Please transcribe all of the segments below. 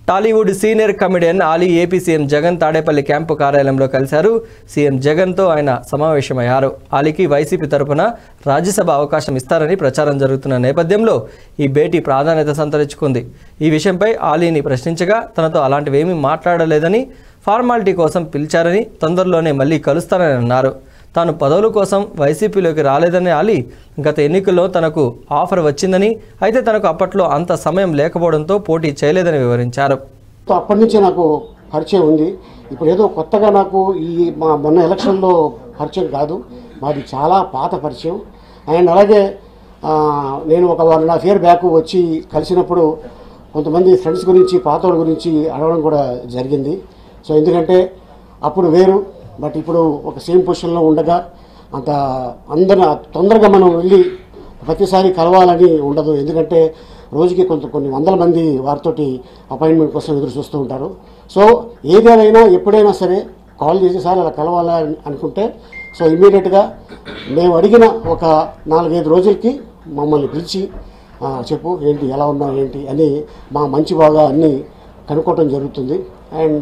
Tollywood senior comedian Ali AP CM Jagan Tadepalli camp కార్యాలయంలో కలిశారు CM జగన్తో ఆయన సమావేశమయ్యారు ఆలీకి వైసీపీ తరపున రాజ్యసభ అవకాశం ఇస్తారని ప్రచారం జరుగుతున్న నేపథ్యంలో ఈ భేటీ ప్రాధాన్యత సంతరించుకుంది ఈ విషయంపై ఆలీని ప్రశ్నించగా తనతో అలాంటివేమీ మాట్లాడలేదని ఫార్మాలిటీ కోసం పిలిచారని తొందరలోనే మళ్ళీ కలుస్తానని అన్నారు తాను పదవుల కోసం వైసీపీలోకి రాలేదని ఆలి గత ఎన్నికల్లో తనకు ఆఫర్ వచ్చిందని అయితే తనకు అప్పట్లో అంత సమయం లేకపోవడంతో పోటీ చేయలేదని వివరించారు సో అప్పటి నుంచి నాకు పరిచయం ఉంది ఇప్పుడు ఏదో కొత్తగా నాకు ఈ మా మొన్న ఎలక్షన్లో పరిచయం కాదు మాది చాలా పాత పరిచయం అండ్ అలాగే ఆ, నేను ఒక one and half year back వచ్చి కలిసినప్పుడు కొంతమంది ఫ్రెండ్స్ గురించి పాత వాళ్ళ గురించి అడగడం కూడా జరిగింది సో ఎందుకంటే అప్పుడు వేరు బట్ ఇప్పుడు ఒక సేమ్ పొజిషన్లో ఉండగా అంత అందరు తొందరగా మనం వెళ్ళి ప్రతిసారి కలవాలని ఉండదు ఎందుకంటే రోజుకి కొంత కొన్ని వందల మంది వారితోటి అపాయింట్మెంట్ కోసం ఎదురు చూస్తూ ఉంటారు సో ఏదేమైనా ఎప్పుడైనా సరే కాల్ చేసి సార్ అలా కలవాలని అనుకుంటే సో ఇమీడియట్గా మేము అడిగిన ఒక నాలుగైదు రోజులకి మమ్మల్ని పిలిచి "ఆ, చెప్పు ఏంటి ఎలా ఉన్నావు ఏంటి అని మా మంచి బాగా అన్నీ కనుక్కోవటం జరుగుతుంది అండ్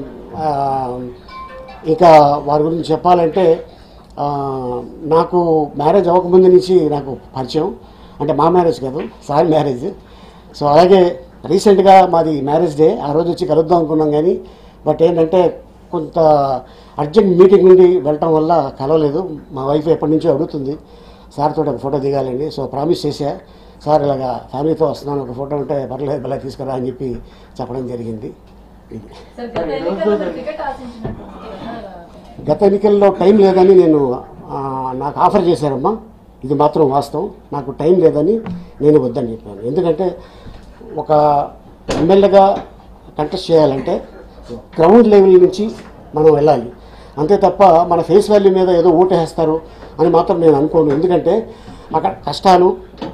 ఇక వారి గురించి చెప్పాలంటే ఆ, నాకు మ్యారేజ్ అవ్వకముందు నుంచి నాకు పరిచయం అంటే మా మ్యారేజ్ కాదు సార్ మ్యారేజ్ సో అలాగే రీసెంట్గా మాది మ్యారేజ్ డే ఆ రోజు వచ్చి కలుద్దాం అనుకున్నాం కానీ బట్ ఏంటంటే కొంత అర్జెంట్ మీటింగ్ నుండి వెళ్ళటం వల్ల కలవలేదు మా వైఫ్ ఎప్పటి నుంచో అడుగుతుంది సార్ తోటి ఒక ఫోటో దిగాలండి సో ప్రామిస్ చేశా సార్ ఇలాగా ఫ్యామిలీతో వస్తున్నాను ఒక ఫోటో ఉంటే పర్లేదు మళ్ళీ తీసుకురా అని చెప్పి చెప్పడం జరిగింది ఇది సార్ గత ఎన్నికల్లో మీరు టికెట్ ఆశించినట్టు గత ఎన్నికల్లో టైం లేదని నేను ఆ, నాకు ఆఫర్ చేశారమ్మా ఇది మాత్రం వాస్తవం నాకు టైం లేదని నేను వద్దని చెప్పాను ఎందుకంటే ఒక ఎమ్మెల్యేగా కంటెస్ట్ చేయాలంటే గ్రౌండ్ లెవెల్ నుంచి మనం వెళ్ళాలి అంతే తప్ప మన ఫేస్ వాల్యూ మీద ఏదో ఓటేస్తారు అని మాత్రం నేను అనుకోను ఎందుకంటే అక్కడ కష్టాలు